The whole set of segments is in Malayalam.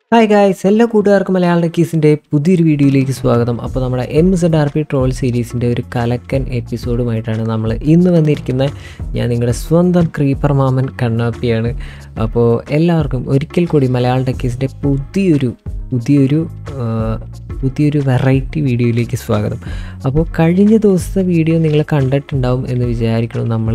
ഹായ് ഗായ്സ് എല്ലാ കൂട്ടുകാർക്കും മലയാളം ടക്കീസിൻ്റെ പുതിയൊരു വീഡിയോയിലേക്ക് സ്വാഗതം അപ്പോൾ നമ്മുടെ M Z R P troll സീരീസിൻ്റെ ഒരു കലക്കൻ എപ്പിസോഡുമായിട്ടാണ് നമ്മൾ ഇന്ന് വന്നിരിക്കുന്നത് ഞാൻ നിങ്ങളുടെ സ്വന്തം ക്രീപ്പർ മാമൻ കണ്ണാപ്പിയാണ് അപ്പോൾ എല്ലാവർക്കും ഒരിക്കൽ കൂടി മലയാളം ടക്കീസിൻ്റെ പുതിയൊരു പുതിയൊരു ആ, പുതിയൊരു വെറൈറ്റി വീഡിയോയിലേക്ക് സ്വാഗതം അപ്പോൾ കഴിഞ്ഞ ദിവസത്തെ വീഡിയോ നിങ്ങൾ കണ്ടിട്ടുണ്ടാവും എന്ന് വിചാരിക്കണം നമ്മൾ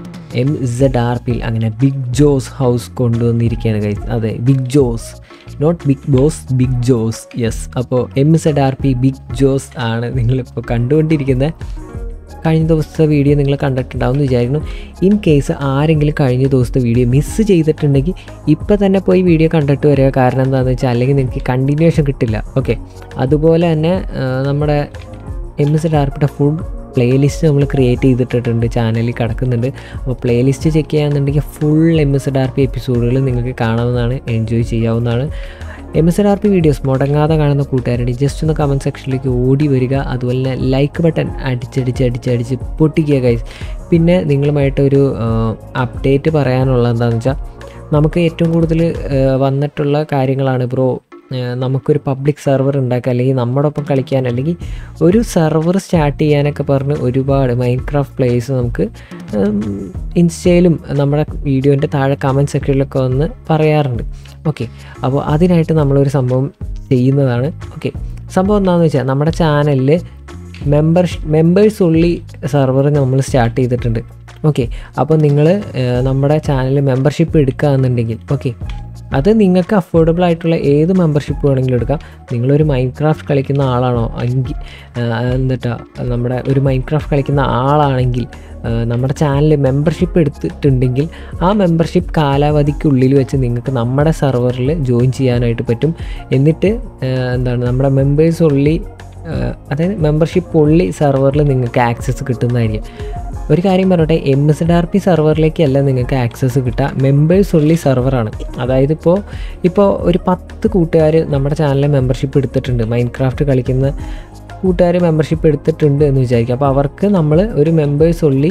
എം സെഡ് ആർ പിയിൽ അങ്ങനെ ബിഗ് ജോസ് ഹൗസ് കൊണ്ടുവന്നിരിക്കുകയാണ് ഗൈസ് അതെ big Jose not big boss big Jose yes അപ്പോൾ M Z R P big Jose ആണ് നിങ്ങളിപ്പോൾ കണ്ടുകൊണ്ടിരിക്കുന്നത് കഴിഞ്ഞ ദിവസത്തെ വീഡിയോ നിങ്ങൾ കണ്ടിട്ടുണ്ടാവും എന്ന് വിചാരിക്കുന്നു ഇൻ കേസ് ആരെങ്കിലും കഴിഞ്ഞ ദിവസത്തെ വീഡിയോ മിസ്സ് ചെയ്തിട്ടുണ്ടെങ്കിൽ ഇപ്പോൾ തന്നെ പോയി വീഡിയോ കണ്ടിട്ട് വരിക കാരണം എന്താണെന്ന് വെച്ചാൽ അല്ലെങ്കിൽ നിങ്ങൾക്ക് കണ്ടിന്യൂഷൻ കിട്ടില്ല ഓക്കെ അതുപോലെ തന്നെ ആ, നമ്മുടെ എം എസ് ഡാർപ്പിയുടെ ഫുൾ പ്ലേലിസ്റ്റ് നമ്മൾ ക്രിയേറ്റ് ചെയ്തിട്ടിട്ടുണ്ട് ചാനലിൽ കിടക്കുന്നുണ്ട് അപ്പോൾ പ്ലേലിസ്റ്റ് ചെക്ക് ചെയ്യാന്നുണ്ടെങ്കിൽ full M S D R P എപ്പിസോഡുകൾ നിങ്ങൾക്ക് കാണാവുന്നതാണ് എൻജോയ് ചെയ്യാവുന്നതാണ് M S D R P videos മുടങ്ങാതെ കാണുന്ന കൂട്ടുകാരുടെ ജസ്റ്റ് ഒന്ന് കമൻറ്റ് സെക്ഷനിലേക്ക് ഓടി വരിക അതുപോലെ തന്നെ ലൈക്ക് ബട്ടൺ അടിച്ചടിച്ച് അടിച്ചടിച്ച് പൊട്ടിക്കുക ഗൈസ് പിന്നെ നിങ്ങളുമായിട്ടൊരു അപ്ഡേറ്റ് പറയാനുള്ളത് എന്താണെന്ന് വെച്ചാൽ നമുക്ക് ഏറ്റവും കൂടുതൽ വന്നിട്ടുള്ള കാര്യങ്ങളാണ് ബ്രോ ഏഹ് നമുക്കൊരു പബ്ലിക് സെർവർ ഉണ്ടാക്കുക അല്ലെങ്കിൽ നമ്മുടെ ഒപ്പം കളിക്കാൻ അല്ലെങ്കിൽ ഒരു സെർവർ സ്റ്റാർട്ട് ചെയ്യാനൊക്കെ പറഞ്ഞ് ഒരുപാട് മൈൻഡ് ക്രാഫ്റ്റ് പ്ലേസ് നമുക്ക് ഉം, ഇൻസ്റ്റയിലും നമ്മുടെ വീഡിയോൻ്റെ താഴെ കമൻറ്റ് സെക്ഷനിലൊക്കെ വന്ന് പറയാറുണ്ട് ഓക്കെ അപ്പോൾ അതിനായിട്ട് നമ്മളൊരു സംഭവം ചെയ്യുന്നതാണ് ഓക്കെ സംഭവം എന്താണെന്ന് വെച്ചാൽ നമ്മുടെ ചാനലിൽ മെമ്പർ മെമ്പേഴ്സ് ഉള്ളി സെർവർ നമ്മൾ സ്റ്റാർട്ട് ചെയ്തിട്ടുണ്ട് ഓക്കെ അപ്പോൾ നിങ്ങൾ നമ്മുടെ ചാനലിൽ മെമ്പർഷിപ്പ് എടുക്കുകയെന്നുണ്ടെങ്കിൽ ഓക്കെ അത് നിങ്ങൾക്ക് അഫോർഡബിൾ ആയിട്ടുള്ള ഏത് മെമ്പർഷിപ്പ് വേണമെങ്കിലും എടുക്കാം നിങ്ങളൊരു മൈൻഡ് ക്രാഫ്റ്റ് കളിക്കുന്ന ആളാണോ എങ്കിൽ എന്നിട്ടാ നമ്മുടെ ഒരു മൈൻഡ് ക്രാഫ്റ്റ് കളിക്കുന്ന ആളാണെങ്കിൽ ആ, നമ്മുടെ ചാനലിൽ മെമ്പർഷിപ്പ് എടുത്തിട്ടുണ്ടെങ്കിൽ ആ മെമ്പർഷിപ്പ് കാലാവധിക്കുള്ളിൽ വെച്ച് നിങ്ങൾക്ക് നമ്മുടെ സെർവറിൽ ജോയിൻ ചെയ്യാനായിട്ട് പറ്റും എന്നിട്ട് ആ, എന്താണ് നമ്മുടെ മെമ്പേഴ്സ് ഉള്ളി ആ, അതായത് മെമ്പർഷിപ്പ് ഉള്ളി സെർവറിൽ നിങ്ങൾക്ക് ആക്സസ് കിട്ടുന്നതായിരിക്കും ഒരു കാര്യം പറയട്ടെ M S D R P സെർവറിലേക്കല്ല നിങ്ങൾക്ക് ആക്സസ് കിട്ടുക മെമ്പേഴ്സ് ഉള്ളി സെർവറാണ് അതായത് ഇപ്പോൾ ഇപ്പോൾ ഒരു പത്ത് കൂട്ടുകാർ നമ്മുടെ ചാനലിൽ മെമ്പർഷിപ്പ് എടുത്തിട്ടുണ്ട് മൈൻഡ് ക്രാഫ്റ്റ് കളിക്കുന്ന കൂട്ടുകാർ മെമ്പർഷിപ്പ് എടുത്തിട്ടുണ്ട് എന്ന് വിചാരിക്കുക അപ്പോൾ അവർക്ക് നമ്മൾ ഒരു മെമ്പേഴ്സ് ഉള്ളി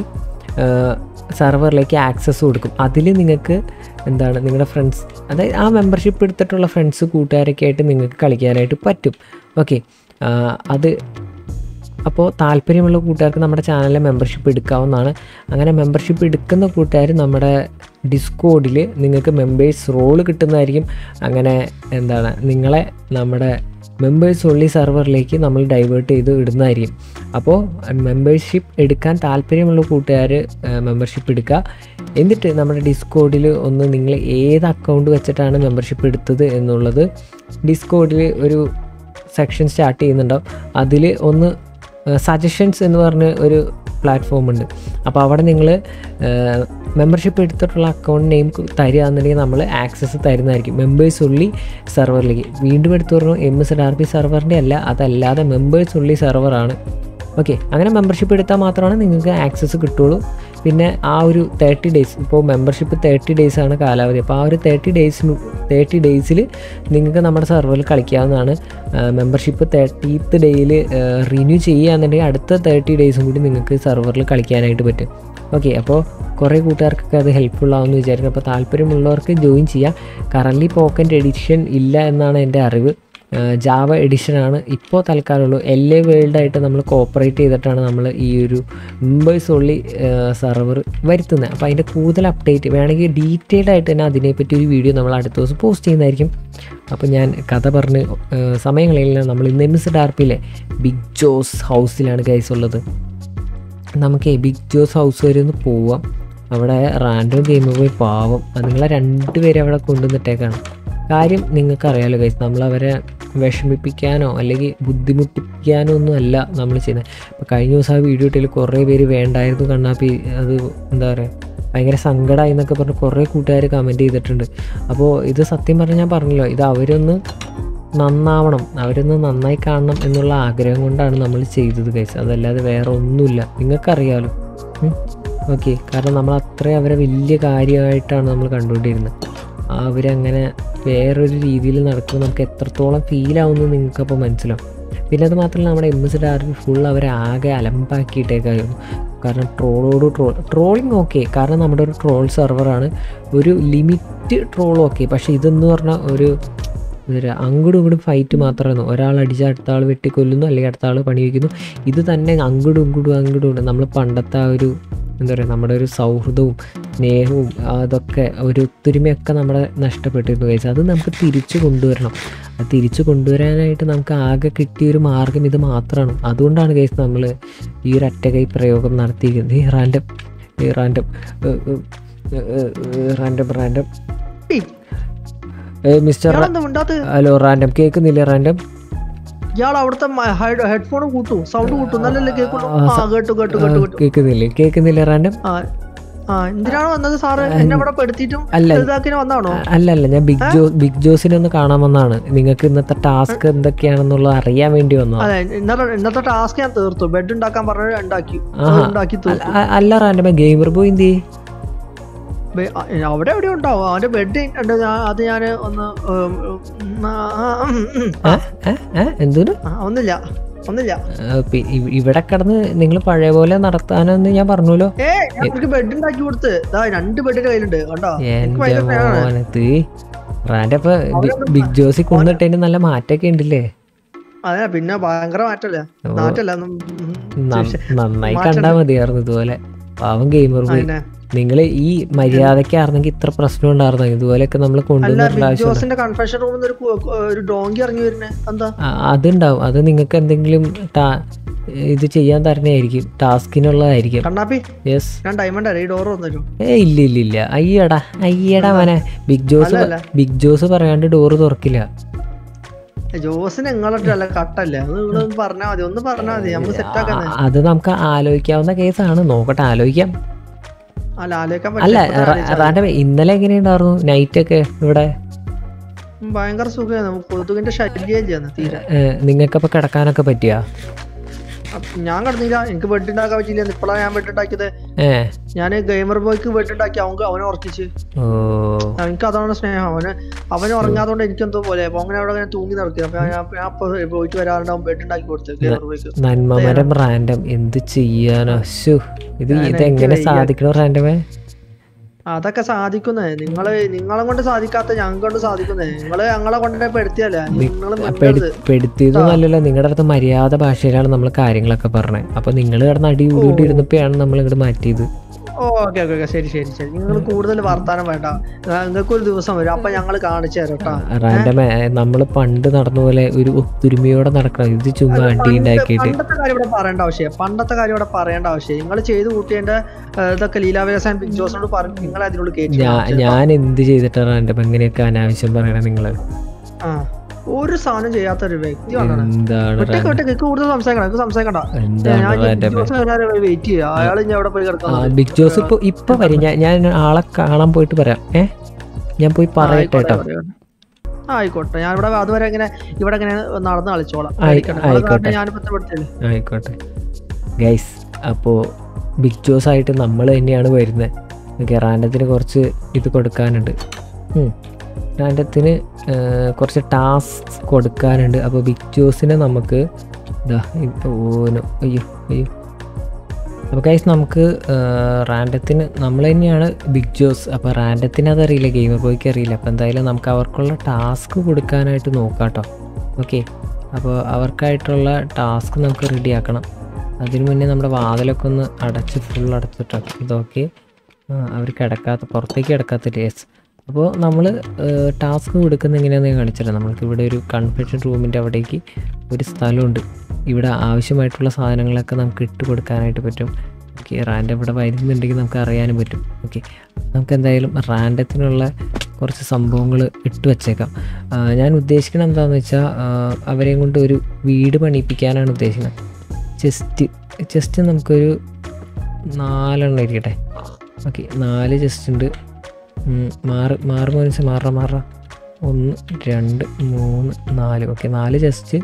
സെർവറിലേക്ക് ആക്സസ് കൊടുക്കും അതിൽ നിങ്ങൾക്ക് എന്താണ് നിങ്ങളുടെ ഫ്രണ്ട്സ് അതായത് ആ മെമ്പർഷിപ്പ് എടുത്തിട്ടുള്ള ഫ്രണ്ട്സ് കൂട്ടുകാരൊക്കെ ആയിട്ട് നിങ്ങൾക്ക് കളിക്കാനായിട്ട് പറ്റും ഓക്കെ അത് അപ്പോൾ താല്പര്യമുള്ള കൂട്ടുകാർക്ക് നമ്മുടെ ചാനലിലെ മെമ്പർഷിപ്പ് എടുക്കാവുന്നതാണ് അങ്ങനെ മെമ്പർഷിപ്പ് എടുക്കുന്ന കൂട്ടുകാർ നമ്മുടെ ഡിസ്കോഡിൽ നിങ്ങൾക്ക് മെമ്പേഴ്സ് റോള് കിട്ടുന്നതായിരിക്കും അങ്ങനെ എന്താണ് നിങ്ങളെ നമ്മുടെ മെമ്പേഴ്സ് ഉള്ളി സെർവറിലേക്ക് നമ്മൾ ഡൈവേർട്ട് ചെയ്ത് ഇടുന്നതായിരിക്കും അപ്പോൾ മെമ്പർഷിപ്പ് എടുക്കാൻ താല്പര്യമുള്ള കൂട്ടുകാർ മെമ്പർഷിപ്പ് എടുക്കുക എന്നിട്ട് നമ്മുടെ ഡിസ്കോഡിൽ ഒന്ന് നിങ്ങൾ ഏത് അക്കൗണ്ട് വെച്ചിട്ടാണ് മെമ്പർഷിപ്പ് എടുത്തത് എന്നുള്ളത് ഡിസ്കോഡിൽ ഒരു സെക്ഷൻ സ്റ്റാർട്ട് ചെയ്യുന്നുണ്ടാവും അതിൽ ഒന്ന് സജഷൻസ് എന്ന് പറഞ്ഞ ഒരു പ്ലാറ്റ്ഫോം ഉണ്ട് അപ്പോൾ അവിടെ നിങ്ങൾ മെമ്പർഷിപ്പ് എടുത്തിട്ടുള്ള അക്കൗണ്ട് നെയിം തരിക എന്നുണ്ടെങ്കിൽ നമ്മൾ ആക്സസ് തരുന്നതായിരിക്കും മെമ്പേഴ്സ് ഉള്ളി സെർവറിലേക്ക് വീണ്ടും എടുത്തു പറഞ്ഞു എം എസ് ആർ പി സെർവറിൻ്റെ അല്ല അതല്ലാതെ മെമ്പേഴ്സ് ഉള്ളി സെർവറാണ് ഓക്കെ അങ്ങനെ മെമ്പർഷിപ്പ് എടുത്താൽ മാത്രമാണ് നിങ്ങൾക്ക് ആക്സസ് കിട്ടുള്ളൂ പിന്നെ ആ ഒരു തേർട്ടി ഡേയ്സ് ഇപ്പോൾ മെമ്പർഷിപ്പ് തേർട്ടി ഡേയ്സ് ആണ് കാലാവധി അപ്പോൾ ആ ഒരു തേർട്ടി ഡേയ്സിന് തേർട്ടി ഡേയ്സിൽ നിങ്ങൾക്ക് നമ്മുടെ സെർവറിൽ കളിക്കാവുന്നതാണ് മെമ്പർഷിപ്പ് തേർട്ടീത്ത് ഡേയിൽ റിന്യൂ ചെയ്യുകയാണെന്നുണ്ടെങ്കിൽ അടുത്ത തേർട്ടി ഡേയ്സും കൂടി നിങ്ങൾക്ക് സെർവറിൽ കളിക്കാനായിട്ട് പറ്റും ഓക്കെ അപ്പോൾ കുറേ കൂട്ടുകാർക്കൊക്കെ അത് ഹെൽപ്ഫുൾ ആവുമെന്ന് വിചാരിക്കുന്നു അപ്പോൾ താല്പര്യമുള്ളവർക്ക് ജോയിൻ ചെയ്യാം കറൻലി പോക്കറ്റ് എഡിഷൻ ഇല്ല എന്നാണ് എൻ്റെ അറിവ് ജാവ എഡിഷനാണ് ഇപ്പോൾ തൽക്കാലമുള്ളൂ എൽ എ വേൾഡായിട്ട് നമ്മൾ കോപ്പറേറ്റ് ചെയ്തിട്ടാണ് നമ്മൾ ഈ ഒരു മെമ്പേഴ്സ് ഉള്ളി സെർവർ വരുത്തുന്നത് അപ്പോൾ അതിൻ്റെ കൂടുതൽ അപ്ഡേറ്റ് വേണമെങ്കിൽ ഡീറ്റെയിൽഡ് ആയിട്ട് തന്നെ അതിനെപ്പറ്റി ഒരു വീഡിയോ നമ്മൾ അടുത്ത ദിവസം പോസ്റ്റ് ചെയ്യുന്നതായിരിക്കും അപ്പോൾ ഞാൻ കഥ പറഞ്ഞ് ഏഹ്, സമയങ്ങളിൽ നമ്മൾ ഇന്ന് എം എസ് ഡാർപ്പിലെ ബിഗ് ജോസ് ഹൗസിലാണ് ഗൈസ് ഉള്ളത് നമുക്ക് ബിഗ് ജോസ് ഹൗസ് വരെ ഒന്ന് പോവാം അവിടെ റാൻഡം ഗെയിം പോയി പാവം അത് നിങ്ങളെ രണ്ടുപേരെ അവിടെ കൊണ്ടുവന്നിട്ടേക്കാണ് കാര്യം നിങ്ങൾക്കറിയാലോ ഗൈസ് നമ്മളവരെ വിഷമിപ്പിക്കാനോ അല്ലെങ്കിൽ ബുദ്ധിമുട്ടിപ്പിക്കാനോ ഒന്നും അല്ല നമ്മൾ ചെയ്യുന്നത് ഇപ്പോൾ കഴിഞ്ഞ ദിവസം ആ വീഡിയോ ഇട്ടതിൽ കുറേ പേര് വേണ്ടായിരുന്നു കണ്ണാപ്പി അത് എന്താ പറയുക ഭയങ്കര സങ്കടമായി എന്നൊക്കെ പറഞ്ഞ് കുറേ കൂട്ടുകാർ കമൻറ്റ് ചെയ്തിട്ടുണ്ട് അപ്പോൾ ഇത് സത്യം പറഞ്ഞാൽ ഞാൻ പറഞ്ഞല്ലോ ഇത് അവരൊന്ന് നന്നാവണം അവരൊന്ന് നന്നായി കാണണം എന്നുള്ള ആഗ്രഹം കൊണ്ടാണ് നമ്മൾ ചെയ്തത് കൈസ് അതല്ലാതെ വേറെ ഒന്നുമില്ല നിങ്ങൾക്കറിയാലോ ഓക്കെ കാരണം നമ്മൾ അത്രയും അവരെ വലിയ കാര്യമായിട്ടാണ് നമ്മൾ കണ്ടുകൊണ്ടിരുന്നത് അവരങ്ങനെ വേറൊരു രീതിയിൽ നടക്കുമ്പോൾ നമുക്ക് എത്രത്തോളം ഫീൽ ആവുമെന്ന് നിങ്ങൾക്കപ്പോൾ മനസ്സിലാവും പിന്നെ അത് മാത്രമല്ല നമ്മുടെ എം എസ് ഡാർബി ഫുൾ അവരെ ആകെ അലമ്പാക്കിയിട്ടേക്കായിരുന്നു കാരണം ട്രോളോട് ട്രോൾ ട്രോളിങ് ഓക്കെ കാരണം നമ്മുടെ ഒരു ട്രോൾ സെർവറാണ് ഒരു ലിമിറ്റ് ട്രോൾ ഓക്കെ പക്ഷേ ഇതെന്ന് പറഞ്ഞാൽ ഒരു ഇതൊരു അങ്ങോട്ടും ഇങ്ങോട്ടും ഫൈറ്റ് മാത്രമായിരുന്നു ഒരാൾ അടിച്ച് അടുത്ത ആൾ വെട്ടിക്കൊല്ലുന്നു അല്ലെങ്കിൽ അടുത്ത ആൾ പണി വയ്ക്കുന്നു ഇത് തന്നെ അങ്ങോട്ടും ഇങ്ങോട്ടും അങ്ങോട്ടും ഉണ്ട് നമ്മൾ പണ്ടത്തെ ആ ഒരു എന്താ പറയുക നമ്മുടെ ഒരു സൗഹൃദവും സ്നേഹവും അതൊക്കെ ഒരു ഒത്തൊരുമയൊക്കെ നമ്മുടെ നഷ്ടപ്പെട്ടിരുന്നു കഴിച്ചാൽ അത് നമുക്ക് തിരിച്ചു കൊണ്ടുവരണം അത് തിരിച്ചു കൊണ്ടുവരാനായിട്ട് നമുക്ക് ആകെ കിട്ടിയൊരു മാർഗം ഇത് മാത്രമാണ് അതുകൊണ്ടാണ് കേസ് നമ്മൾ ഈ ഒരു അറ്റകൈ പ്രയോഗം നടത്തിയിരിക്കുന്നത് ഈ റാൻഡം ഈ റാൻഡം റാൻഡം റാൻഡം മിസ്റ്റർ ഇയാളെന്താ മിണ്ടാത്ത ഹലോ റാൻഡം കേൾക്കുന്നില്ല റാൻഡം ഇയാൾ അവിടുത്തെ ഹെഡ്ഫോൺ കൂട്ടും സൗണ്ട് കൂട്ടും നല്ലല്ലേ കേൾക്കുള്ളൂ ആ, ആ കേട്ടു കേട്ടു കേട്ടു കേട്ടു കേൾക്കുന്നില്ലേ കേൾക്കുന്നില്ല റാൻഡം ആ ആ എന്തിനാണ് വന്നത് സാറ് എന്നെ ഇവിടെ പെടുത്തിയിട്ടും അല്ല. ഇതാക്കിന് വന്നാണോ അല്ല അല്ല ഞാൻ ബിഗ് ജോ ബിഗ് ജോസിനെ ഒന്ന് കാണാൻ വന്നതാണ് നിങ്ങൾക്ക് ഇന്നത്തെ ടാസ്ക് എന്തൊക്കെയാണെന്നുള്ളത് അറിയാൻ വേണ്ടി വന്നതാണ് അതെ ഇന്നത്തെ ഇന്നത്തെ ടാസ്ക് ഞാൻ തീർത്തു ബെഡ് ഉണ്ടാക്കാൻ പറഞ്ഞത് ഉണ്ടാക്കി അത് ആഹാ. ഉണ്ടാക്കി തീർത്തു അ- അല്ല റാൻഡം ഗെയിമർ പോയി എന്ത് ചെയ്യും ബെ- ആ, അവിടെ എവിടെ ഉണ്ടാവും അവന്റെ ബെഡ് ഉണ്ട് ഞാൻ അത് ഞാൻ ഒന്ന് ഉം, ഉം, ആ, ആ, ഉം, ഉം. എന്തോന്ന് ആ, ഒന്നില്ല ഒന്നില്ല ആ, പി- ഇ- ഇവിടെ കിടന്ന് നിങ്ങൾ പഴയ പോലെ നടത്താനെന്ന് ഞാൻ പറഞ്ഞല്ലോ ഏ ഞാൻ എനിക്ക് ബെഡ് ഉണ്ടാക്കി കൊടുത്ത് ഇതാ രണ്ട് ബെഡിന്റെ കയ്യിലുണ്ട് കണ്ടോ എനിക്ക് എന്റെ ഭയങ്കര സ്നേഹമാണ്. മോനത്ത് റാൻഡം ഇപ്പൊ ബി- ബിഗ് ജോസി കൊന്നിട്ടതിന് നല്ല മാറ്റമൊക്കെ ഉണ്ടല്ലേ അതെ പിന്നെ ഭയങ്കര മാറ്റല്ലേ ഓ. മാറ്റല്ല ഉം, ഉം, ന- നന്നായി മാറ്റണ്ട്. കണ്ടാ മതിയായിരുന്നു ഇതുപോലെ പാവം ഗെയിമർ പോയി അതന്നെ. നിങ്ങൾ ഈ മര്യാദക്കായിരുന്നെങ്കിൽ ഇത്ര പ്രശ്നം ഉണ്ടായിരുന്നു ഇതുപോലെയൊക്കെ നമ്മൾ അല്ല കൊണ്ടുവന്നിട്ടുള്ള ബിഗ് ആവശ്യം ജോസിന്റെ കൺഫെഷൻ റൂമിൽ നിന്ന് ഒരു കു- ഒരു ഡോങ്കി ഇറങ്ങി വരുന്നേ എന്താ അതുണ്ടാവും അത് നിങ്ങൾക്ക് എന്തെങ്കിലും ടാ- ഇത് ചെയ്യാൻ തരണയായിരിക്കും ടാസ്കിനുള്ളതായിരിക്കും കണ്ണാപ്പി യെസ് ഞാൻ ഡയമണ്ട് അല്ലേ ഈ ഡോർ വന്നു ഏ ഇല്ല ഇല്ല ഇല്ല അയ്യടാ അയ്യടാ മോനെ ബിഗ് ജോസ് അല്ല, അല്ല. ബിഗ് ജോസ് പറയാണ്ട് ഡോറ് തുറക്കില്ല ജോസിന് നിങ്ങളിട്ടല്ല കട്ടല്ലേ അത് നിങ്ങളൊന്ന് പറഞ്ഞാൽ മതി ഒന്ന് പറഞ്ഞാൽ മതി നമുക്ക് സെറ്റ് ആക്കാൻ ആ, അത് നമുക്ക് ആലോചിക്കാവുന്ന കേസാണ് നോക്കട്ടെ ആലോചിക്കാം അല്ല ആലോചിക്കാൻ അല്ല പറ്റില്ല ഇപ്പൊ ആലോചിച്ചാ റാൻഡം ഇന്നലെ എങ്ങനെയുണ്ടായിരുന്നു നൈറ്റ് ഒക്കെ ഇവിടെ മതി. ഭയങ്കര സുഖമാണ് കൊതുകിന്റെ ശല്യം ചെയ്യുന്നത് തീരെ നിങ്ങൾക്കപ്പോൾ കിടക്കാനൊക്കെ പറ്റിയാ അപ്പൊ ഞാൻ കിടന്നില്ല എനിക്ക് ബെഡ് ഉണ്ടാക്കാൻ പറ്റില്ല ഇപ്പോഴാണ് ഞാൻ ബെഡ് ഉണ്ടാക്കിയത് ഏ ഞാൻ ഗെയിമർ ബോയ്ക്ക് ബെഡ് ഉണ്ടാക്കി അവൻ അവനെ ഉറക്കിച്ച് ഓ എനിക്ക് അതാണ് സ്നേഹം അവന് അവന് ഉറങ്ങാത്തോണ്ട് എനിക്കെന്തോ പോലെ അപ്പൊ അങ്ങനെ അവിടെ അങ്ങനെ തൂങ്ങി നടക്കുക അപ്പൊ ഞാൻ ഞാൻ അപ്പൊ പോയിട്ട് വരാറുണ്ടാവും ബെഡ് ഉണ്ടാക്കി കൊടുത്ത് ഗെയിമർ ബോയ്ക്ക് നന്മമരം റാൻഡം എന്ത് ചെയ്യാനോ ശു ഇത് ഞാൻ ഇതെങ്ങനെ എനിക്ക് സാധിക്കണോ റാൻഡമേ അതൊക്കെ സാധിക്കുന്നേ നിങ്ങള് നിങ്ങളെ കൊണ്ട് സാധിക്കാത്ത ഞങ്ങൾ കൊണ്ട് സാധിക്കുന്നേ നിങ്ങള് ഞങ്ങളെ കൊണ്ടേ പെടുത്തിയല്ലേ നിങ്ങള് മിണ്ടരുത്. പെടുത്തിയതൊന്നല്ലല്ലോ നിങ്ങളുടെ അടുത്ത് മര്യാദ ഭാഷയിലാണ് നമ്മൾ കാര്യങ്ങളൊക്കെ പറഞ്ഞത് അപ്പൊ നിങ്ങൾ കിടന്ന് അടി കൂടിയിട്ട് ഇരുന്നപ്പോഴാണ് നമ്മൾ ഇങ്ങോട്ട് മാറ്റിയത് ഓ ഓക്കെ ഓക്കെ ഓക്കെ ശരി ശരി ശരി നിങ്ങൾ കൂടുതൽ വർത്താനം വേണ്ട നിങ്ങൾക്ക് ഒരു ദിവസം വരും അപ്പൊ ഞങ്ങൾ കാണിച്ചു തരാം കേട്ടോ റാൻഡമേ നമ്മൾ പണ്ട് നടന്ന പോലെ ഒരു ഒത്തൊരുമയോടെ നടക്കണം ഇത് ചുമ്മാ അടി ഉണ്ടാക്കിയിട്ട് പണ്ടത്തെ കാര്യം ഇവിടെ പറയേണ്ട ആവശ്യം പണ്ടത്തെ കാര്യം ഇവിടെ പറയേണ്ട ആവശ്യം നിങ്ങൾ ചെയ്ത് കൂട്ടിയതിന്റെ ഏഹ്, ഇതൊക്കെ ലീലാവിലാസൻ ബിഗ് ജോസിനോട് പറഞ്ഞു നിങ്ങൾ അതിനോട് കയറ്റി ഞാ ഞാൻ എന്ത് ചെയ്തിട്ടാണ് റാൻഡം എങ്ങനെയൊക്കെ അനാവശ്യം പറയണേ നിങ്ങള് ആ ഒരു സാധനം ചെയ്യാത്ത ഒരു വ്യക്തിയാണ് എന്താണ് ഒറ്റക്ക് റാൻഡം ഒറ്റക്ക് കൂടുതൽ സംസാരിക്കണം എനിക്ക് സംസാരിക്കണ്ട എന്താണ് ഞാൻ റാൻഡം വെയിറ്റ് ചെയ്യാം അയാൾ ഞാൻ അവിടെ പോയി ആ കിടക്കാൻ ബിഗ് ജോസ് ഇപ്പൊ ഇപ്പൊ വരും ഞാൻ ഞാൻ ആളെ കാണാൻ പോയിട്ട് പറയാം ഏ ഞാൻ പോയി പറയട്ടെ കേട്ടോ ആയിക്കോട്ടെ ഞാൻ ഇവിടെ അതുവരെ ഇങ്ങനെ ഇവിടെ ഇങ്ങനെ നടന്ന് കളിച്ചോളാം ആയി- പേടിക്കണ്ട. നിങ്ങളെ ആയിക്കോട്ടെ. കാരണം ഞാനിപ്പോ ഇഷ്ടപ്പെടുത്തില്ലേ ആയിക്കോട്ടെ ഗൈസ് അപ്പോൾ ബിഗ് ജോസ് ആയിട്ട് നമ്മൾ തന്നെയാണ് വരുന്നത് ഓക്കെ റാൻഡത്തിന് കുറച്ച് ഇത് കൊടുക്കാനുണ്ട് ഉം. റാൻഡത്തിന് ഏർ, കുറച്ച് ടാസ്ക് കൊടുക്കാനുണ്ട് അപ്പോൾ ബിഗ് ജോസിനെ നമുക്ക് ഇതാ ഇത് ഓനോ അയ്യോ അയ്യോ അപ്പോൾ ഗൈസ് നമുക്ക് ഏർ, റാൻഡത്തിന് നമ്മൾ തന്നെയാണ് ബിഗ് ജോസ് അപ്പോൾ റാൻഡത്തിന് അതറിയില്ല ഗെയിമർ ബോയ്ക്ക് അറിയില്ല അപ്പോൾ എന്തായാലും നമുക്ക് അവർക്കുള്ള ടാസ്ക് കൊടുക്കാനായിട്ട് നോക്കാം കേട്ടോ ഓക്കെ അപ്പോൾ അവർക്കായിട്ടുള്ള ടാസ്ക് നമുക്ക് റെഡിയാക്കണം അതിനു മുന്നേ നമ്മുടെ വാതിലൊക്കെ ഒന്ന് അടച്ച് ഫുൾ അടച്ചിട്ടോ ഇതൊക്കെ അവർ കിടക്കാത്ത പുറത്തേക്ക് കിടക്കാത്ത ഡേസ് അപ്പോൾ നമ്മൾ ടാസ്ക് കൊടുക്കുന്ന എങ്ങനെയാണെന്ന് ഞാൻ കാണിച്ചില്ല നമ്മൾക്ക് ഇവിടെ ഒരു കൺഫെഷൻ റൂമിൻ്റെ അവിടേക്ക് ഒരു സ്ഥലമുണ്ട് ഇവിടെ ആവശ്യമായിട്ടുള്ള സാധനങ്ങളൊക്കെ നമുക്ക് ഇട്ട് കൊടുക്കാനായിട്ട് പറ്റും ഓക്കെ റാൻഡ് ഇവിടെ വരുന്നുണ്ടെങ്കിൽ നമുക്ക് അറിയാനും പറ്റും ഓക്കെ നമുക്ക് എന്തായാലും റാൻഡത്തിനുള്ള കുറച്ച് സംഭവങ്ങൾ ഇട്ട് വച്ചേക്കാം ആ, ഞാൻ ഉദ്ദേശിക്കുന്നത് എന്താണെന്ന് വെച്ചാൽ അവരെയും കൊണ്ട് ഒരു വീട് പണിയിപ്പിക്കാനാണ് ഉദ്ദേശിക്കുന്നത് ചെസ്റ്റ് ചെസ്റ്റ് നമുക്കൊരു നാലെണ്ണം ഇരിക്കട്ടെ ഓക്കെ നാല് ചെസ്റ്റ് ഉണ്ട് ഉം, മാറ് മാറ് മോനിച്ച് മാറ മാറ ഒന്ന് രണ്ട് മൂന്ന് നാല് ഓക്കെ നാല് ചെസ്റ്റ്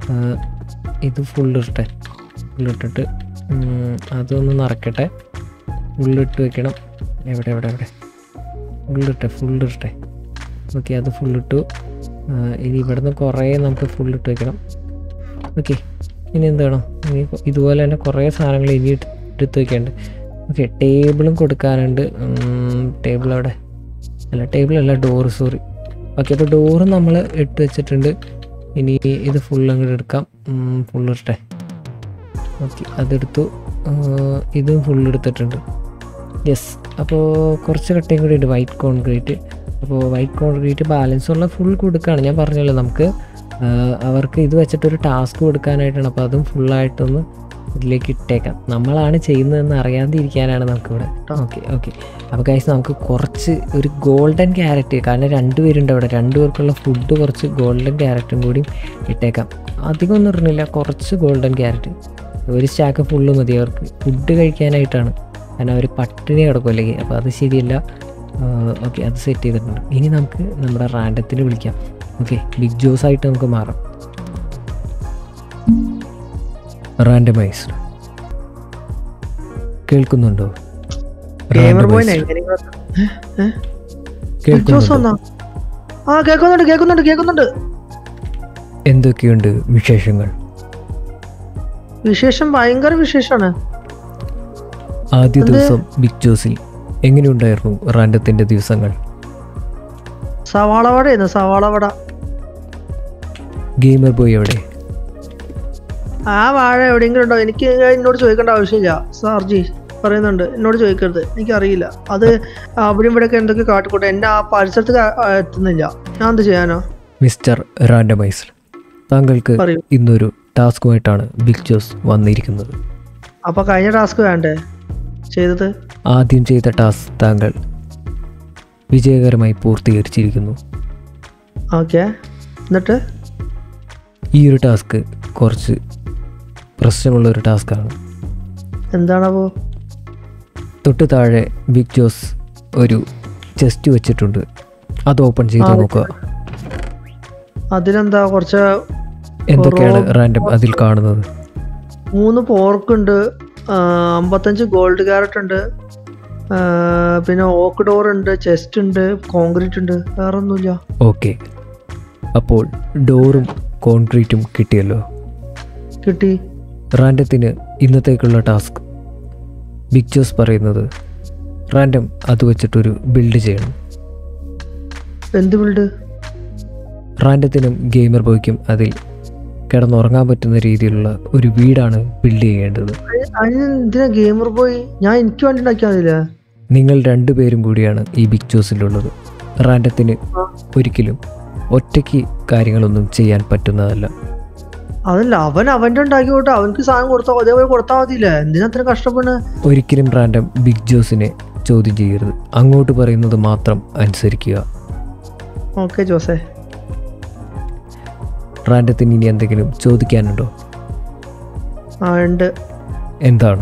ഇത് ഫുള്ള് ഇട്ടെ ഫുള്ളിട്ടിട്ട് അതൊന്ന് നിറയ്ക്കട്ടെ ഉള്ളിട്ട് വെക്കണം എവിടെ എവിടെ എവിടെ ഉള്ളിട്ടെ ഫുള്ളിട്ടെ ഓക്കെ അത് ഫുള്ളിട്ടു ഇനി ഇവിടുന്ന് കുറേ നമുക്ക് ഫുള്ളിട്ട് വെക്കണം ഓക്കെ ഇനി എന്ത് വേണം ഇനി ഇപ്പൊ ഇതുപോലെ തന്നെ കുറേ സാധനങ്ങൾ ഇനി എടുത്ത് എടുത്ത് വെക്കാനുണ്ട് ഓക്കെ ടേബിളും കൊടുക്കാനുണ്ട് ടേബിൾ അവിടെ അല്ല ടേബിൾ അല്ല ഡോറ് സോറി ഓക്കെ അപ്പോൾ ഡോറ് നമ്മൾ ഇട്ട് വെച്ചിട്ടുണ്ട് ഇനി ഇത് ഫുൾ അങ്ങോട്ട് എടുക്കാം ഫുൾ ഇട്ടെ ഓക്കെ അതെടുത്തു ആ, ഇതും ഫുൾ എടുത്തിട്ടുണ്ട് യെസ് അപ്പോൾ കുറച്ച് കട്ടയും കൂടി ഉണ്ട് വൈറ്റ് കോൺക്രീറ്റ് അപ്പോൾ വൈറ്റ് കോൺക്രീറ്റ് ബാലൻസ് ഉള്ള ഫുൾ കൊടുക്കുകയാണ് ഞാൻ പറഞ്ഞല്ലോ നമുക്ക് ആ, അവർക്ക് ഇത് വെച്ചിട്ടൊരു ടാസ്ക് കൊടുക്കാനായിട്ടാണ് അപ്പോൾ അതും ഫുള്ളായിട്ടൊന്ന് ഇതിലേക്ക് ഇട്ടേക്കാം നമ്മളാണ് ചെയ്യുന്നതെന്ന് അറിയാതിരിക്കാനാണ് നമുക്കിവിടെ ഓക്കെ ഓക്കെ അപ്പോൾ ഗൈസ് നമുക്ക് കുറച്ച് ഒരു ഗോൾഡൻ ക്യാരറ്റ് കാരണം രണ്ടുപേരുണ്ട് അവിടെ രണ്ടുപേർക്കുള്ള ഫുഡ് കുറച്ച് ഗോൾഡൻ ക്യാരറ്റും കൂടി ഇട്ടേക്കാം അധികം ഒന്നും ഇടുന്നില്ല കുറച്ച് ഗോൾഡൻ ക്യാരറ്റ് ഒരു സ്റ്റാക്ക് ഫുള്ള് മതി അവർക്ക് ഫുഡ് കഴിക്കാനായിട്ടാണ് കാരണം അവർ പട്ടിണി കിടക്കുമല്ലേ അപ്പോൾ അത് ശരിയല്ല ഓക്കെ അത് സെറ്റ് ചെയ്തിട്ടുണ്ട് ഇനി നമുക്ക് നമ്മുടെ റാൻഡത്തിന് വിളിക്കാം ഓക്കെ ബിഗ് ജോസ് ആയിട്ട് നമുക്ക് മാറാം റാൻഡമൈസ്ഡ് കേൾക്കുന്നുണ്ടോ ഗെയിമർ ബോയിനെ Randomized. ബിഗ് ജോസ് കേൾക്കുന്നുണ്ടോ വന്നാ ആ കേൾക്കുന്നുണ്ട് കേൾക്കുന്നുണ്ട് കേൾക്കുന്നുണ്ട് എന്തൊക്കെയുണ്ട് വിശേഷങ്ങൾ വിശേഷം ഭയങ്കര വിശേഷമാണ് ആദ്യ എന്ത്? ദിവസം ബിഗ് ജോസിൽ എങ്ങനെയുണ്ടായിരുന്നു റാൻഡത്തിന്റെ ദിവസങ്ങൾ സവാള വടയായിരുന്നു സവാള വട ഗെയിമർ ബോയ് എവിടെ ആ വാഴ എവിടെയെങ്കിലും ഉണ്ടോ എനിക്ക് എന്നോട് ചോദിക്കേണ്ട ആവശ്യമില്ല സാർജി പറയുന്നുണ്ട് എന്നോട് ചോദിക്കരുത് എനിക്കറിയില്ല അത് അവിടെ ഇവിടെയൊക്കെ എന്തൊക്കെ കാട്ടിക്കോട്ടെ എന്നെ ആ പരിസരത്ത് കാ- ആ, എത്തുന്നില്ല ഞാൻ എന്ത് ചെയ്യാനോ മിസ്റ്റർ റാൻഡമൈസ്ഡ് താങ്കൾക്ക് പറയൂ ഇന്നൊരു ടാസ്കുമായിട്ടാണ് ബിഗ് ജോസ് വന്നിരിക്കുന്നത് അപ്പൊ കഴിഞ്ഞ ടാസ്ക് വേണ്ടേ ചെയ്തത് ആദ്യം ചെയ്ത ടാസ്ക് താങ്കൾ വിജയകരമായി പൂർത്തീകരിച്ചിരിക്കുന്നു ഓക്കെ എന്നിട്ട് ഈ ഒരു ടാസ്ക് കുറച്ച് പ്രശ്നമുള്ള ഒരു ടാസ്ക്കാണ് എന്താണപ്പോ തൊട്ട് താഴെ ബിഗ് ജോസ് ഒരു ചെസ്റ്റ് വെച്ചിട്ടുണ്ട് അത് ഓപ്പൺ ചെയ്ത് ആ, നോക്കുക അതിലെന്താ കുറച്ച് എന്തൊക്കെയാണ് റാൻഡം അതിൽ കാണുന്നത് മൂന്ന് പോർക്കുണ്ട് അമ്പത്തഞ്ച് ഗോൾഡ് ക്യാരറ്റ് ഉണ്ട് ആ, പിന്നെ ഓക്ക് ഡോർ ഉണ്ട് ചെസ്റ്റ് ഉണ്ട് കോൺക്രീറ്റ് ഉണ്ട് വേറെ ഒന്നുമില്ല ഓക്കെ അപ്പോൾ ഡോറും കോൺക്രീറ്റും കിട്ടിയല്ലോ കിട്ടി റാൻഡത്തിന് ഇന്നത്തേക്കുള്ള ടാസ്ക് ബിഗ് ജോസ് പറയുന്നത് റാൻഡം അത് വെച്ചിട്ടൊരു ബിൽഡ് ചെയ്യണം എന്ത് ബിൽഡ് റാൻഡത്തിനും ഗെയിമർ ബോയ്ക്കും അതിൽ കിടന്നുറങ്ങാൻ പറ്റുന്ന രീതിയിലുള്ള ഒരു വീടാണ് ബിൽഡ് ചെയ്യേണ്ടത് അതിന് എന്തിനാ ഗെയിമർ പോയി ഞാൻ എനിക്ക് വേണ്ടി ഉണ്ടാക്കിയാൽ മതിയില്ലേ നിങ്ങൾ രണ്ടുപേരും കൂടിയാണ് ഈ ബിഗ് ജോസിലുള്ളത് റാൻഡത്തിന് ഒരിക്കലും ഒറ്റയ്ക്ക് കാര്യങ്ങളൊന്നും ചെയ്യാൻ പറ്റുന്നതല്ല അതല്ല അവൻ അവൻ്റെ ഉണ്ടാക്കി വിട്ടോ അവനക്ക് സാധനം കൊടുത്താൽ അതേപോലെ കൊടുത്താൽ മതിയില്ലേ എന്തിനാ അത്ര കഷ്ടപ്പെടുന്നത് ഒരിക്കലും റാൻഡം ബിഗ് ജോസിനെ ചോദ്യം ചെയ്യരുത് അങ്ങോട്ട് പറയുന്നത് മാത്രം അനുസരിക്കുക ഓക്കെ ജോസേ റാൻഡത്തിന് ഇനി എന്തെങ്കിലും ചോദിക്കാനുണ്ടോ ആ ഉണ്ട് എന്താണ്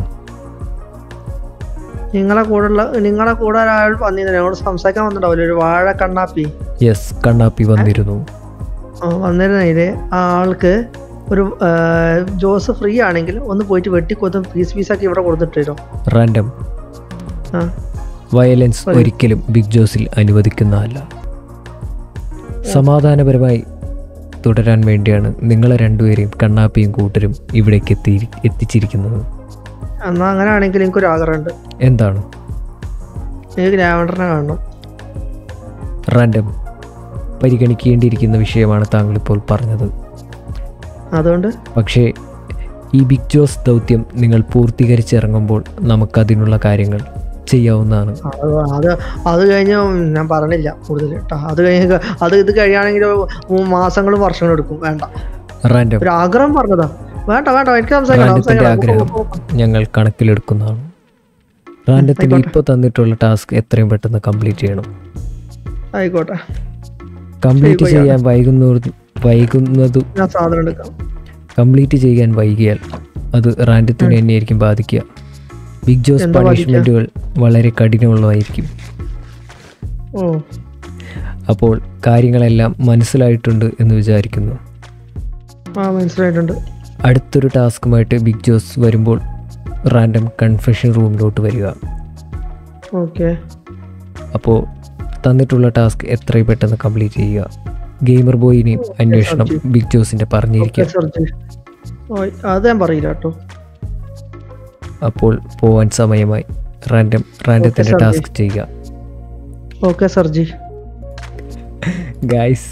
നിങ്ങളെ കൂടെ ഉള്ള നിങ്ങളെ കൂടെ ഒരാൾ വന്നിരുന്നു ഞങ്ങളോട് സംസാരിക്കാൻ വന്നിട്ടുണ്ടാവില്ല ഒരു വാഴ കണ്ണാപ്പി യെസ് കണ്ണാപ്പി വന്നിരുന്നു ആ, വന്നിരുന്നതില് ആ ആൾക്ക് ഒരു ആ, ജോസ് ഫ്രീ ആണെങ്കിൽ ഒന്ന് പോയിട്ട് വെട്ടിക്കൊത്തും പീസ് പീസാക്കി ഇവിടെ കൊടുത്തിട്ടോ റാൻഡം ആ വയലൻസ് ഒരിക്കലും ബിഗ് ജോസിൽ അനുവദിക്കുന്നതല്ല സമാധാനപരമായി തുടരാൻ വേണ്ടിയാണ് നിങ്ങളെ രണ്ടുപേരെയും കണ്ണാപ്പിയും കൂട്ടരും ഇവിടേക്ക് എത്തി എത്തിച്ചിരിക്കുന്നത് എന്നാ അങ്ങനെ ആണെങ്കിൽ എനിക്കൊരു ആഗ്രഹമുണ്ട് എന്താണ് എനിക്ക് ലാവണ്ടറിനെ കാണണം റാൻഡം പരിഗണിക്കേണ്ടിയിരിക്കുന്ന വിഷയമാണ് താങ്കൾ ഇപ്പോൾ പറഞ്ഞത് അതുകൊണ്ട് പക്ഷേ ഈ ബിഗ് ജോസ് ദൗത്യം നിങ്ങൾ പൂർത്തീകരിച്ചിറങ്ങുമ്പോൾ നമുക്കതിനുള്ള കാര്യങ്ങൾ ചെയ്യാവുന്നതാണ് അത് അത് അത് കഴിഞ്ഞ് ഞാൻ പറഞ്ഞില്ല കൂടുതൽ കേട്ടോ അത് കഴിഞ്ഞ് അത് ഇത് കഴിയുകയാണെങ്കിൽ മാസങ്ങളും വർഷങ്ങളും എടുക്കും വേണ്ട റാൻഡം ഒരു ആഗ്രഹം പറഞ്ഞതാ വേണ്ട വേണ്ട എനിക്ക് സംസാരിക്കണം റാൻഡത്തിന്റെ സംസാരിക്കണം. ആഗ്രഹം ഞങ്ങൾ കണക്കിലെടുക്കുന്നതാണ് റാൻഡത്തിന് ആയിക്കോട്ടെ. ഇപ്പോൾ തന്നിട്ടുള്ള ടാസ്ക് എത്രയും പെട്ടെന്ന് കംപ്ലീറ്റ് ചെയ്യണം ആയിക്കോട്ടെ കംപ്ലീറ്റ് ശരി, ചെയ്യാൻ വൈകുന്നത് വൈകുന്നത് ഞാൻ സാധനം എടുക്കാം കംപ്ലീറ്റ് ചെയ്യാൻ വൈകിയാൽ അത് റാൻഡത്തിന് തന്നെയായിരിക്കും ബാധിക്കുക ബിഗ് ജോസ് എന്താ ബാധിക്കുക? പണിഷ്മെന്റുകൾ വളരെ കഠിനമുള്ളതായിരിക്കും ഓ അപ്പോൾ കാര്യങ്ങളെല്ലാം മനസ്സിലായിട്ടുണ്ട് എന്ന് വിചാരിക്കുന്നു ആ മനസ്സിലായിട്ടുണ്ട് അടുത്തൊരു ടാസ്കുമായിട്ട് ബിഗ് ജോസ് വരുമ്പോൾ റാൻഡം കൺഫെഷൻ റൂമിലോട്ട് വരിക ഓക്കെ അപ്പോൾ തന്നിട്ടുള്ള ടാസ്ക് എത്രയും പെട്ടെന്ന് കംപ്ലീറ്റ് ചെയ്യുക ഗെയിമർ ബോയിനെയും അന്വേഷണം ബിഗ് ജോസിൻ്റെ പറഞ്ഞിരിക്കുക സർജി ഓ അത് ഞാൻ പറയില്ല കേട്ടോ അപ്പോൾ പോവാൻ സമയമായി റാൻഡം റാൻഡത്തിൻ്റെ Okay, ടാസ്ക് ചെയ്യുക ഓക്കെ സർജി ഗൈസ്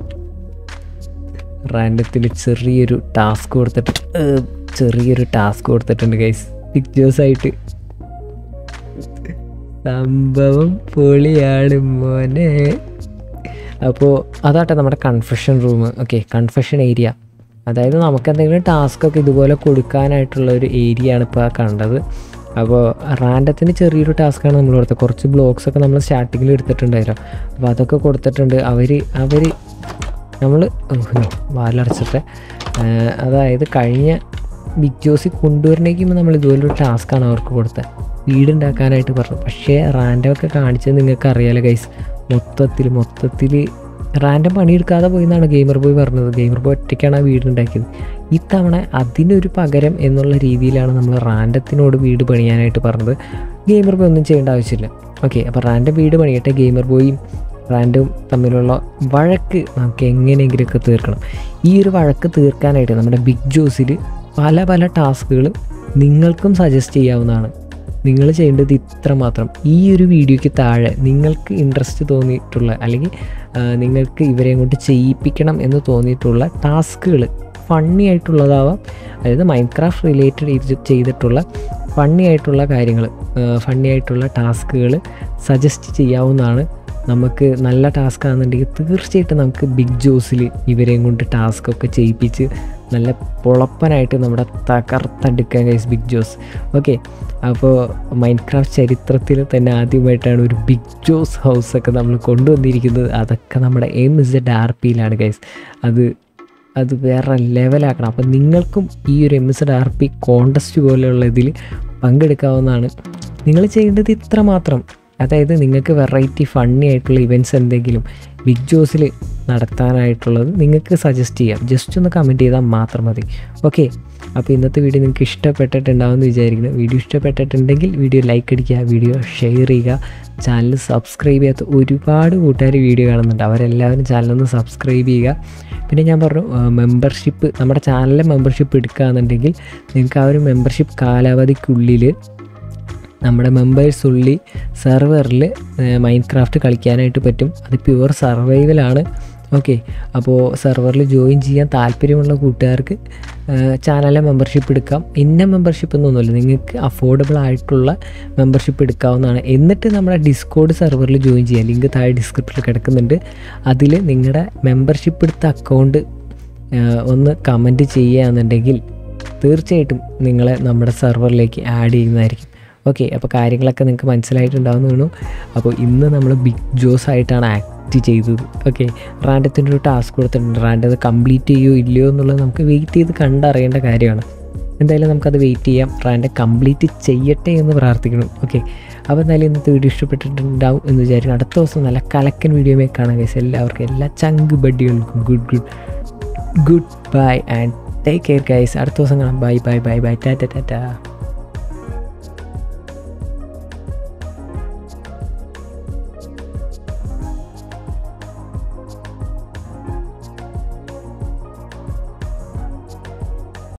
റാൻഡത്തിൽ ചെറിയൊരു ടാസ്ക് കൊടുത്തിട്ട് ഏഹ്, ചെറിയൊരു ടാസ്ക് കൊടുത്തിട്ടുണ്ട് ഗൈസ് പിക്ചേഴ്സ് ആയിട്ട് സംഭവം പൊളിയാണ് മോനെ അപ്പോൾ അതാട്ടെ നമ്മുടെ confession room okay confession area അതായത് നമുക്ക് എന്തെങ്കിലും ടാസ്ക് ഒക്കെ ഇതുപോലെ കൊടുക്കാനായിട്ടുള്ള ഒരു ഏരിയ ആണ് ഇപ്പോൾ കണ്ടത് അപ്പോൾ റാൻഡത്തിന് ചെറിയൊരു ടാസ്ക്കാണ് നമ്മൾ കൊടുത്തത് കുറച്ച് ബ്ലോഗ്സ് ഒക്കെ നമ്മൾ സ്റ്റാർട്ടിങ്ങിൽ എടുത്തിട്ടുണ്ടായിരുന്നു അപ്പോൾ അതൊക്കെ കൊടുത്തിട്ടുണ്ട് അവർ അവർ നമ്മൾ വാലടച്ചിട്ട് അതായത് കഴിഞ്ഞ ബിഗ് ജോസിൽ കൊണ്ടുവരണേക്കുമ്പോൾ നമ്മൾ ഇതുപോലൊരു ടാസ്ക്കാണ് അവർക്ക് കൊടുത്തത് വീടുണ്ടാക്കാനായിട്ട് പറഞ്ഞു പക്ഷേ റാൻഡം ഒക്കെ കാണിച്ചത് നിങ്ങൾക്ക് അറിയാലോ ഗൈസ് മൊത്തത്തിൽ മൊത്തത്തിൽ റാൻഡം പണിയെടുക്കാതെ പോയി എന്നാണ് ഗെയിമർ ബോയ് പറഞ്ഞത് ഗെയിമർ ബോയ് ഒറ്റയ്ക്കാണ് ആ വീടുണ്ടാക്കിയത് ഇത്തവണ അതിനൊരു പകരം എന്നുള്ള രീതിയിലാണ് നമ്മൾ റാൻഡത്തിനോട് വീട് പണിയാനായിട്ട് പറഞ്ഞത് ഗെയിമർ ബോയ് ഒന്നും ചെയ്യേണ്ട ആവശ്യമില്ല ഓക്കെ അപ്പോൾ റാൻഡം വീട് പണിയട്ടെ ഗെയിമർ ബോയും റാൻഡും തമ്മിലുള്ള വഴക്ക് നമുക്ക് എങ്ങനെയെങ്കിലുമൊക്കെ തീർക്കണം ഈ ഒരു വഴക്ക് തീർക്കാനായിട്ട് നമ്മുടെ ബിഗ് ജോസിൽ പല പല ടാസ്കുകൾ നിങ്ങൾക്കും സജസ്റ്റ് ചെയ്യാവുന്നതാണ് നിങ്ങൾ ചെയ്യേണ്ടത് ഇത്ര മാത്രം ഈ ഒരു വീഡിയോയ്ക്ക് താഴെ നിങ്ങൾക്ക് ഇൻട്രസ്റ്റ് തോന്നിയിട്ടുള്ള അല്ലെങ്കിൽ ആ, നിങ്ങൾക്ക് ഇവരെ കൊണ്ട് ചെയ്യിപ്പിക്കണം എന്ന് തോന്നിയിട്ടുള്ള ടാസ്കുകൾ ഫണ്ണി ആയിട്ടുള്ളതാവാം അതായത് മൈൻഡ് ക്രാഫ്റ്റ് റിലേറ്റഡ് ചെയ്തിട്ടുള്ള ഫണ്ണി ആയിട്ടുള്ള കാര്യങ്ങൾ ഫണ്ണി ആയിട്ടുള്ള ടാസ്കുകൾ സജസ്റ്റ് ചെയ്യാവുന്നതാണ് നമുക്ക് നല്ല ടാസ്ക് ആണെന്നുണ്ടെങ്കിൽ തീർച്ചയായിട്ടും നമുക്ക് ബിഗ് ജോസിൽ ഇവരെയും കൊണ്ട് ടാസ്ക് ഒക്കെ ചെയ്യിപ്പിച്ച് നല്ല പൊളപ്പനായിട്ട് നമ്മുടെ തകർത്തെടുക്കാൻ കഴിയും ബിഗ് ജോസ് ഓക്കെ അപ്പോൾ മൈൻഡ് ക്രാഫ്റ്റ് ചരിത്രത്തിൽ തന്നെ ആദ്യമായിട്ടാണ് ഒരു ബിഗ് ജോസ് ഹൗസൊക്കെ നമ്മൾ കൊണ്ടുവന്നിരിക്കുന്നത് അതൊക്കെ നമ്മുടെ എം ഇസഡ് ആർ പിയിലാണ് ഗൈസ് അത് അത് വേറെ ലെവലാക്കണം അപ്പം നിങ്ങൾക്കും ഈ ഒരു M S R P contest പോലെയുള്ള ഇതിൽ പങ്കെടുക്കാവുന്നതാണ് നിങ്ങൾ ചെയ്യേണ്ടത് ഇത്ര മാത്രം അതായത് നിങ്ങൾക്ക് വെറൈറ്റി ഫണ്ണി ആയിട്ടുള്ള ഇവൻറ്റ്സ് എന്തെങ്കിലും ബിഗ് ജോസിൽ നടത്താനായിട്ടുള്ളത് നിങ്ങൾക്ക് സജസ്റ്റ് ചെയ്യാം ജസ്റ്റ് ഒന്ന് കമൻറ്റ് ചെയ്താൽ മാത്രം മതി ഓക്കെ അപ്പോൾ ഇന്നത്തെ വീഡിയോ നിങ്ങൾക്ക് ഇഷ്ടപ്പെട്ടിട്ടുണ്ടാവുമെന്ന് വിചാരിക്കുന്നു വീഡിയോ ഇഷ്ടപ്പെട്ടിട്ടുണ്ടെങ്കിൽ വീഡിയോ ലൈക്ക് അടിക്കുക വീഡിയോ ഷെയർ ചെയ്യുക ചാനൽ സബ്സ്ക്രൈബ് ചെയ്യാത്ത ഒരുപാട് കൂട്ടുകാർ വീഡിയോ കാണുന്നുണ്ട് അവരെല്ലാവരും ചാനലൊന്ന് സബ്സ്ക്രൈബ് ചെയ്യുക പിന്നെ ഞാൻ പറഞ്ഞു മെമ്പർഷിപ്പ് നമ്മുടെ ചാനലിലെ മെമ്പർഷിപ്പ് എടുക്കുകയെന്നുണ്ടെങ്കിൽ നിങ്ങൾക്ക് ആ ഒരു മെമ്പർഷിപ്പ് കാലാവധിക്കുള്ളിൽ നമ്മുടെ മെമ്പേഴ്സ് ഉള്ളി സെർവറിൽ മൈൻഡ് ക്രാഫ്റ്റ് കളിക്കാനായിട്ട് പറ്റും അത് പ്യുവർ സർവൈവലാണ് ഓക്കെ അപ്പോൾ സെർവറിൽ ജോയിൻ ചെയ്യാൻ താല്പര്യമുള്ള കൂട്ടുകാർക്ക് ചാനലിലെ മെമ്പർഷിപ്പ് എടുക്കാം ഇന്ന മെമ്പർഷിപ്പ് എന്നൊന്നുമില്ല നിങ്ങൾക്ക് അഫോർഡബിൾ ആയിട്ടുള്ള മെമ്പർഷിപ്പ് എടുക്കാവുന്നതാണ് എന്നിട്ട് നമ്മുടെ ഡിസ്കോഡ് സെർവറിൽ ജോയിൻ ചെയ്യാം ലിങ്ക് താഴെ ഡിസ്ക്രിപ്ഷനിൽ കിടക്കുന്നുണ്ട് അതിൽ നിങ്ങളുടെ മെമ്പർഷിപ്പ് എടുത്ത അക്കൗണ്ട് ഒന്ന് കമൻറ്റ് ചെയ്യുകയാണെന്നുണ്ടെങ്കിൽ തീർച്ചയായിട്ടും നിങ്ങളെ നമ്മുടെ സെർവറിലേക്ക് ആഡ് ചെയ്യുന്നതായിരിക്കും ഓക്കെ അപ്പോൾ കാര്യങ്ങളൊക്കെ നിങ്ങൾക്ക് മനസ്സിലായിട്ടുണ്ടാവുന്ന തോന്നുന്നു അപ്പോൾ ഇന്ന് നമ്മൾ ബിഗ് ജോസ് ആയിട്ടാണ് ആക്ട് ചെയ്തത് ഓക്കെ റാൻഡത്തിൻ്റെ ഒരു ടാസ്ക് കൊടുത്തിട്ടുണ്ട് റാൻഡ് അത് കംപ്ലീറ്റ് ചെയ്യോ ഇല്ലയോ എന്നുള്ളത് നമുക്ക് വെയിറ്റ് ചെയ്ത് കണ്ടറിയേണ്ട കാര്യമാണ് എന്തായാലും നമുക്കത് വെയിറ്റ് ചെയ്യാം റാൻഡ് കംപ്ലീറ്റ് ചെയ്യട്ടെ എന്ന് പ്രാർത്ഥിക്കണം ഓക്കെ അപ്പോൾ എന്തായാലും ഇന്നത്തെ വീഡിയോ ഇഷ്ടപ്പെട്ടിട്ടുണ്ടാവും എന്ന് വിചാരിക്കണം അടുത്ത ദിവസം നല്ല കലക്കൻ വീഡിയോമേ കാണാൻ കഴിച്ചു എല്ലാവർക്കും എല്ലാ ചങ്ക് ബഡികൾക്കും good good good bye and take care guys അടുത്ത ദിവസം കാണാം ബൈ ബൈ ബൈ ബൈ ടാറ്റ ടാറ്റ